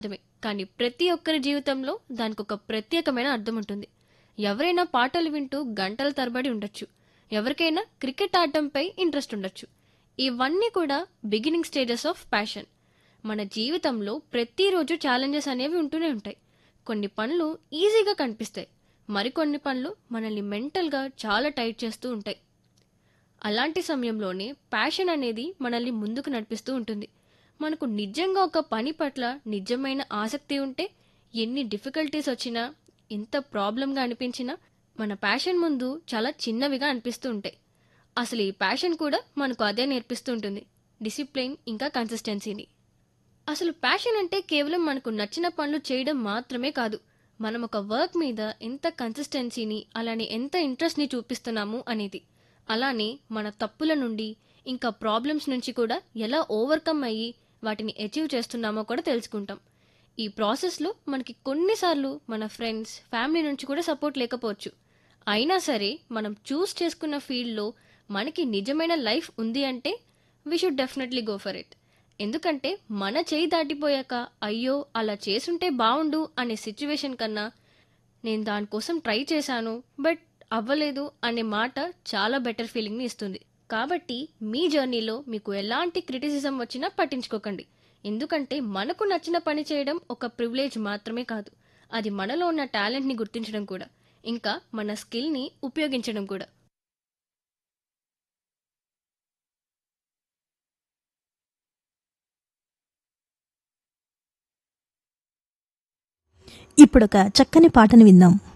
అర్థమే కానీ ప్రతి ఒక్కరి జీవితంలో దానికి ఒక ప్రత్యేకమైన అర్థం ఉంటుంది ఎవరైనా పాటలు వింటూ గంటల తరబడి ఉండొచ్చు ఎవరికైనా క్రికెట్ ఆడటంపై ఇంట్రెస్ట్ ఉండొచ్చు ఇవన్నీ కూడా బిగినింగ్ స్టేజెస్ ఆఫ్ ప్యాషన్ మన జీవితంలో ప్రతిరోజు ఛాలెంజెస్ అనేవి ఉంటూనే ఉంటాయి కొన్ని పనులు ఈజీగా కనిపిస్తాయి మరికొన్ని పనులు మనల్ని మెంటల్గా చాలా టైట్ చేస్తూ ఉంటాయి అలాంటి సమయంలోనే ప్యాషన్ అనేది మనల్ని ముందుకు నడిపిస్తూ ఉంటుంది మనకు నిజంగా ఒక పని పట్ల నిజమైన ఆసక్తి ఉంటే ఎన్ని డిఫికల్టీస్ వచ్చినా ఎంత ప్రాబ్లంగా అనిపించినా మన ప్యాషన్ ముందు చాలా చిన్నవిగా అనిపిస్తూ ఉంటాయి అసలు ఈ ప్యాషన్ కూడా మనకు అదే నేర్పిస్తూ ఉంటుంది డిసిప్లిన్ ఇంకా కన్సిస్టెన్సీని అసలు ప్యాషన్ అంటే కేవలం మనకు నచ్చిన పనులు చేయడం మాత్రమే కాదు మనం ఒక వర్క్ మీద ఎంత కన్సిస్టెన్సీని అలానే ఎంత ఇంట్రెస్ట్ని చూపిస్తున్నాము అనేది అలానే మన తప్పుల నుండి ఇంకా ప్రాబ్లమ్స్ నుంచి కూడా ఎలా ఓవర్కమ్ అయ్యి వాటిని అచీవ్ చేస్తున్నామో కూడా తెలుసుకుంటాం ఈ ప్రాసెస్లో మనకి కొన్నిసార్లు మన ఫ్రెండ్స్ ఫ్యామిలీ నుంచి కూడా సపోర్ట్ లేకపోవచ్చు అయినా సరే మనం చూస్ చేసుకున్న ఫీల్డ్లో మనకి నిజమైన లైఫ్ ఉంది అంటే we should definitely go for it ఎందుకంటే మన చేయి దాటిపోయాక అయ్యో అలా చేసుంటే బాగుండు అనే సిచ్యువేషన్ కన్నా నేను దానికోసం ట్రై చేశాను బట్ అవ్వలేదు అనే మాట చాలా బెటర్ ఫీలింగ్ని ఇస్తుంది కాబట్టి మీ జర్నీలో మీకు ఎలాంటి క్రిటిసిజం వచ్చినా పట్టించుకోకండి ఎందుకంటే మనకు నచ్చిన పని చేయడం ఒక ప్రివిలేజ్ మాత్రమే కాదు అది మనలో ఉన్న టాలెంట్ని గుర్తించడం కూడా ఇంకా మన స్కిల్ని ఉపయోగించడం కూడా ఇప్పుడొక చక్కని పాటను విందాం